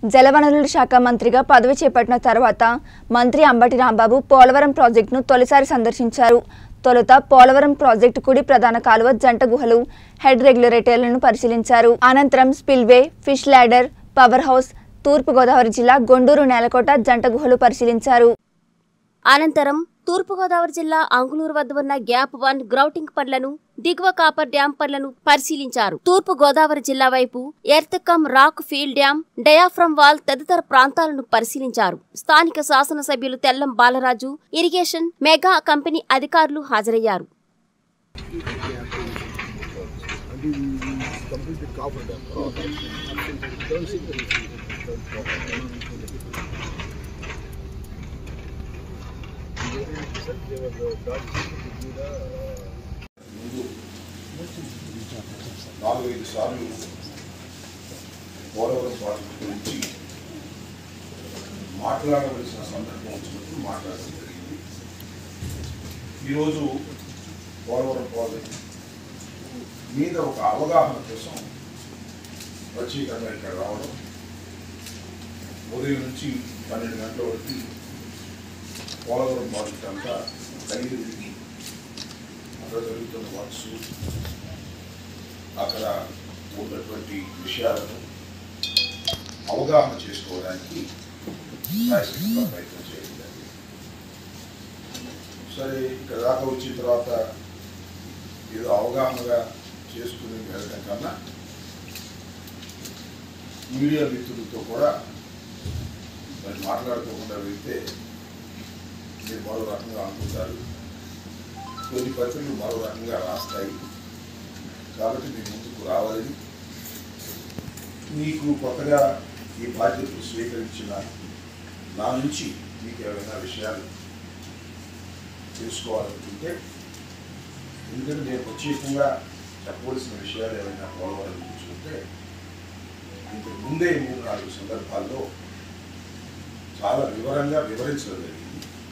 జలవనరుల శాఖ మంత్రిగా పదవి చేపట్టిన తర్వాత మంత్రి అంబటి రాంబాబు పోలవరం ప్రాజెక్టును తొలిసారి సందర్శించారు తొలుత పోలవరం ప్రాజెక్టు కుడి ప్రధాన కాలువ జంట గుహలు హెడ్ రెగ్యులేటర్లను పరిశీలించారు అనంతరం spillway fish ladder power house తూర్పుగోదావరి జిల్లా గొండూరు నేలకోట జంట గుహలు పరిశీలించారు అనంతరం తూర్పుగోదావరి జిల్లా అంగులూరు వద్ద ఉన్న గ్యాప్ వన్ గ్రౌటింగ్ పనులను దిగువ కాపర్ డ్యాం పనులను పరిశీలించారు తూర్పు గోదావరి జిల్లా వైపు earth cum rock field dam diaphragm wall తదితర ప్రాంతాలను పరిశీలించారు స్థానిక శాసనసభ్యులు Tellam Balaraju irrigation mega company అధికారులు హాజరయ్యారు నాలుగైదు సార్లు పోలవరం ప్రాజెక్టు గురించి మాట్లాడవలసిన సందర్భం వచ్చినప్పుడు మాట్లాడడం జరిగింది ఈరోజు పోలవరం ప్రాజెక్టు మీద ఒక అవగాహన కోసం ప్రత్యేకంగా ఇక్కడ రావడం ఉదయం నుంచి పన్నెండు గంటల వరకు పోలవరం ప్రాజెక్ట్ అంతా కలిగి తిరిగి అక్కడ జరుగుతున్న వర్క్స్ అక్కడ ఉన్నటువంటి విషయాలను అవగాహన చేసుకోవడానికి శాయశక్తిగా ప్రయత్నం చేయడం జరిగింది. సరే ఇక్కడ దాకా వచ్చిన తర్వాత ఏదో అవగాహనగా చేసుకుని వెళ్ళడం కన్నా మీడియా మిత్రులతో కూడా మరి మాట్లాడుకోకుండా వెళ్తే మీరు మరో రకంగా అనుకుంటారు కొన్ని పత్రికలు మరో రకంగా రాస్తాయి కాబట్టి మీ ముందుకు రావాలని మీకు కొత్తగా ఈ బాధ్యతలు స్వీకరించిన నా నుంచి మీకు ఏమైనా విషయాలు తెలుసుకోవాలనుకుంటే ఎందుకంటే నేను ప్రత్యేకంగా చెప్పవలసిన విషయాలు ఏమైనా పోలవరం గురించి ఉంటే ఇంతకు ముందే మూడు నాలుగు సందర్భాల్లో చాలా వివరంగా వివరించడం జరిగింది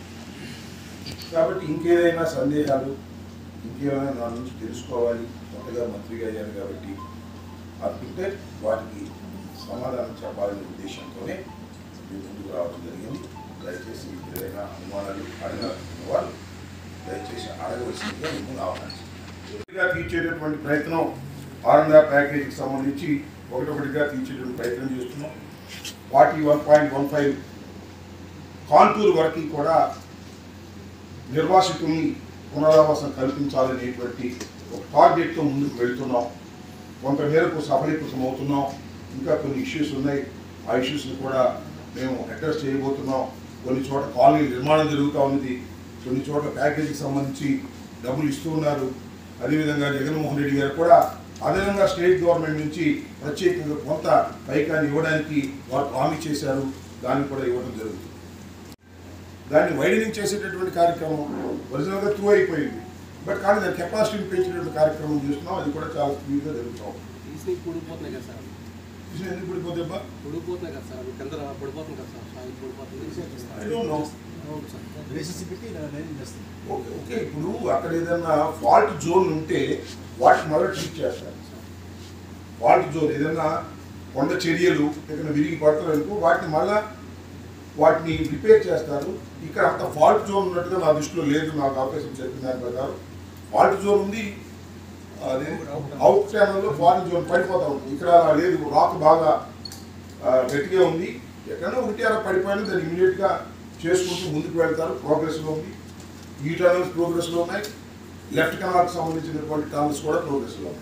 కాబట్టి ఇంకేదైనా సందేహాలు ఇంకేమైనా నా నుంచి తెలుసుకోవాలి కొత్తగా మంత్రిగా అయ్యాను కాబట్టి అనుకుంటే వాటికి సమాధానం చెప్పాలనే ఉద్దేశంతోనే మీ ముందుకు రావడం జరిగింది దయచేసి ఏదైనా అనుమానాలు అడగాలనుకున్న వాళ్ళు దయచేసి అడగవలసిందిగా మిమ్మల్ని ఆహ్వానించారు తీర్చేటటువంటి ప్రయత్నం ఆనంద ప్యాకేజీకి సంబంధించి ఒకటొకటిగా తీర్చేటువంటి ప్రయత్నం చేస్తున్నాం forty one point one five contour వరకు కూడా నిర్వాసితుల్ని పునరావాసం కల్పించాలనేటువంటి ఒక టార్గెట్తో ముందుకు వెళ్తున్నాం కొంత మేరకు సఫలీకృతం అవుతున్నాం ఇంకా కొన్ని ఇష్యూస్ ఉన్నాయి ఆ ఇష్యూస్ని కూడా మేము అడ్రస్ చేయబోతున్నాం కొన్ని చోట్ల కాలనీ నిర్మాణం జరుగుతూ ఉన్నది కొన్ని చోట్ల ప్యాకేజీకి సంబంధించి డబ్బులు ఇస్తూ ఉన్నారు అదేవిధంగా జగన్మోహన్ రెడ్డి గారు కూడా అదనంగా స్టేట్ గవర్నమెంట్ నుంచి ప్రత్యేకంగా కొంత పైకాన్ని ఇవ్వడానికి వారు ప్రామిస్ చేశారు దాన్ని కూడా ఇవ్వడం జరుగుతుంది దాన్ని వైడనింగ్ చేసేటటువంటి కార్యక్రమం ఒరిజినల్గా త్రూ అయిపోయింది బట్ కానీ దాని కెపాసిటీని పెంచేటటువంటి కార్యక్రమం చేస్తున్నాం అది కూడా చాలా స్పీడ్గా జరుగుతాం తీసి పడిపోతున్నాయి కదా సార్ విషయం ఎందుకు పడిపోతే అబ్బా పడిపోతున్నాయి కదా సార్ కింద పడిపోతుంది కదా సార్ సాగు పడిపోతుంది I don't know. అవును సార్ రిలేషన్షిప్ పెట్టి లైన్ చేస్తుంది ఓకే ఓకే ఇప్పుడు అక్కడ ఏదైనా ఫాల్ట్ జోన్ ఉంటే వాటిని మళ్ళీ ట్రీట్ చేస్తారు ఫాల్ట్ జోన్ ఏదైనా కొండ చర్యలు ఏదైనా విరిగి పడతారు అనుకో వాటిని మళ్ళా వాటిని రిపేర్ చేస్తారు ఇక్కడ అంత ఫాల్ట్ జోన్ ఉన్నట్టుగా నా దృష్టిలో లేదు నాకు అవకాశం చెప్పిన దాని ప్రకారం ఫాల్ట్ జోన్ ఉంది అదే అవుట్ ఛానల్లో ఫాల్ట్ జోన్ పడిపోతా ఉంది ఇక్కడ అలా లేదు రాక్ బాగా ఆ, గట్టిగా ఉంది ఎక్కడైనా ఒకటి అలా పడిపోయినా దాన్ని ఇమీడియట్గా చేసుకుంటూ ముందుకు వెళ్తారు ప్రోగ్రెస్లో ఉంది ఈ టనల్స్ ప్రోగ్రెస్లో ఉన్నాయి లెఫ్ట్ కెనాల్కి సంబంధించినటువంటి టనల్స్ కూడా ప్రోగ్రెస్లో ఉన్నాయి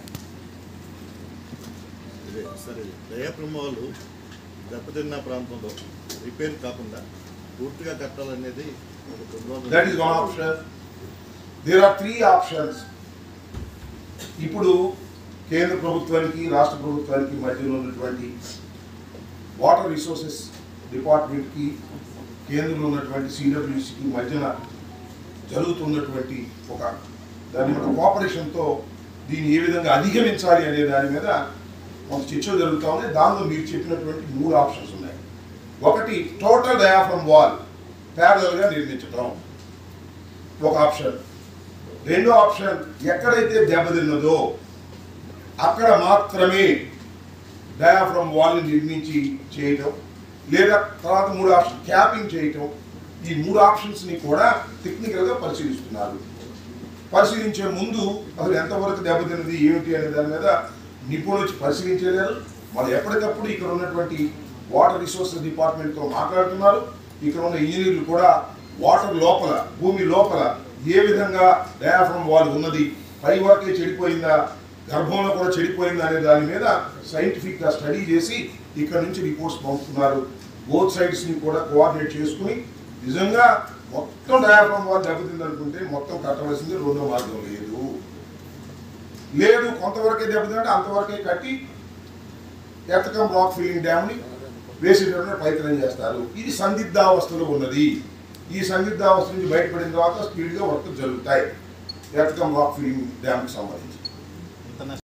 ఇదే సరే దయాప్రమ వాళ్ళు దెబ్బతిన్న ప్రాంతంలో రిపేర్ కాకుండా పూర్తిగా కట్టాలనేది ఒక ప్రతిపాదన. That is one option there are three options ఇప్పుడు కేంద్ర ప్రభుత్వానికి రాష్ట్ర ప్రభుత్వానికి మధ్యలో ఉన్నటువంటి వాటర్ రిసోర్సెస్ డిపార్ట్మెంట్కి కేంద్రంలో ఉన్నటువంటి సిడబ్ల్యూసికి మధ్యన జరుగుతున్నటువంటి ఒక దాని యొక్క కోఆపరేషన్తో దీన్ని ఏ విధంగా అధిగమించాలి అనే దాని మీద కొంత చర్చలు జరుగుతూ ఉన్నాయి దానిలో మీరు చెప్పినటువంటి మూడు ఆప్షన్స్ ఉన్నాయి ఒకటి టోటల్ డయాఫ్రమ్ వాల్ ప్యారలల్గా నిర్మించడం ఒక ఆప్షన్ రెండో ఆప్షన్ ఎక్కడైతే దెబ్బతిన్నదో అక్కడ మాత్రమే డయాఫ్రమ్ వాల్ని నిర్మించి చేయటం లేదా తర్వాత మూడు ఆప్షన్ క్యాపింగ్ చేయటం ఈ మూడు ఆప్షన్స్ని కూడా టెక్నికల్గా పరిశీలిస్తున్నారు పరిశీలించే ముందు అసలు ఎంతవరకు దెబ్బతిన్నది ఏమిటి అనే దాని మీద నిపుణులు వచ్చి పరిశీలించలేరు వాళ్ళు ఎప్పటికప్పుడు ఇక్కడ ఉన్నటువంటి వాటర్ రిసోర్సెస్ డిపార్ట్మెంట్తో మాట్లాడుతున్నారు ఇక్కడ ఉన్న ఇంజనీర్లు కూడా వాటర్ లోపల భూమి లోపల ఏ విధంగా డయాఫ్రమ్ వాల్ ఉన్నది పై వరకే చెడిపోయిందా గర్భంలో కూడా చెడిపోయిందా అనే దాని మీద సైంటిఫిక్గా స్టడీ చేసి ఇక్కడ నుంచి రిపోర్ట్స్ పంపుతున్నారు బోత్ సైడ్స్ని కూడా కోఆర్డినేట్ చేసుకుని నిజంగా మొత్తం డయాఫ్రమ్ వాల్ దెబ్బతింది అనుకుంటే మొత్తం కట్టవలసింది రెండో మార్గం లేదు లేదు కొంతవరకే దెబ్బతింటే అంతవరకే కట్టి ఎత్తకం రాక్ ఫిల్లింగ్ డ్యామ్ని వేసేటటువంటి ప్రయత్నం చేస్తారు ఇది సందిగ్ధావస్థలో ఉన్నది ఈ సందిగ్ధావస్థ నుంచి బయటపడిన తర్వాత స్పీడ్గా వర్క్ జరుగుతాయి ఎత్తకం రాక్ ఫిల్లింగ్ డ్యామ్కి సంబంధించి